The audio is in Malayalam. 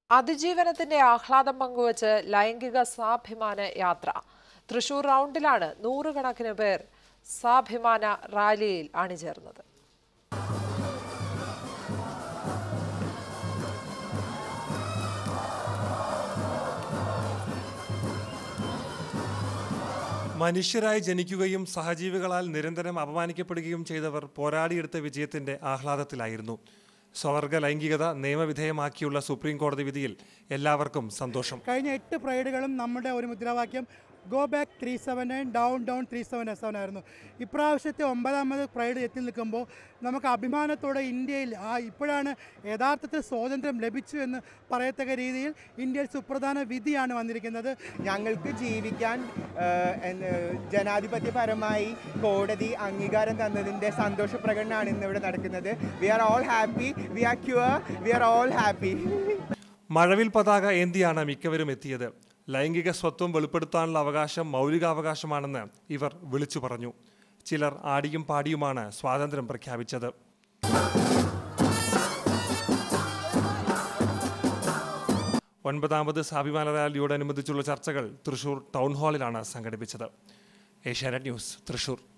അതിജീവനത്തിന്റെ ആഹ്ലാദം പങ്കുവച്ച് ലൈംഗിക സ്വാഭിമാന യാത്ര തൃശൂർ റൗണ്ടിലാണ് നൂറുകണക്കിന് പേർ സ്വാഭിമാന റാലിയിൽ അണിചേർന്നത് മനുഷ്യരായി ജനിക്കുകയും സഹജീവികളാൽ നിരന്തരം അപമാനിക്കപ്പെടുകയും ചെയ്തവർ പോരാടിയെടുത്ത വിജയത്തിന്റെ ആഹ്ലാദത്തിലായിരുന്നു സ്വവർഗ ലൈംഗികത നിയമവിധേയമാക്കിയുള്ള സുപ്രീം കോടതി വിധിയിൽ എല്ലാവർക്കും സന്തോഷം കഴിഞ്ഞ എട്ട് പ്രൈഡുകളും നമ്മുടെ ഒരു മുദ്രാവാക്യം go back three seven nine down down three seven seven ആയിരുന്നു ഇപ്രാവശ്യത്തെ ഒമ്പതാമത് പ്രൈഡ് എത്തി നിൽക്കുമ്പോൾ നമുക്ക് അഭിമാനത്തോടെ ഇന്ത്യയിൽ ആ ഇപ്പോഴാണ് യഥാർത്ഥത്തിൽ സ്വാതന്ത്ര്യം ലഭിച്ചു എന്ന് പറയത്തക്ക രീതിയിൽ ഇന്ത്യയിൽ സുപ്രധാന വിധിയാണ് വന്നിരിക്കുന്നത് ഞങ്ങൾക്ക് ജീവിക്കാൻ ഏഹ്, എന്ന് ജനാധിപത്യപരമായി കോടതി അംഗീകാരം തന്നതിൻ്റെ സന്തോഷ പ്രകടനമാണ് ഇന്നിവിടെ നടക്കുന്നത് we are all happy we are queer we are all happy മഴവിൽ പതാക ഏന്തിയാണ് മിക്കവരും എത്തിയത് ലൈംഗിക സ്വത്വം വെളിപ്പെടുത്താനുള്ള അവകാശം മൗലികാവകാശമാണെന്ന് ഇവർ വിളിച്ചു പറഞ്ഞു ചിലർ ആടിയും പാടിയുമാണ് സ്വാതന്ത്ര്യം പ്രഖ്യാപിച്ചത് ഒൻപതാമത് സ്വാഭിമാന റാലിയോടനുബന്ധിച്ചുള്ള ചർച്ചകൾ തൃശൂർ ടൗൺ ഹാളിലാണ് സംഘടിപ്പിച്ചത് ഏഷ്യാനെറ്റ് ന്യൂസ് തൃശൂർ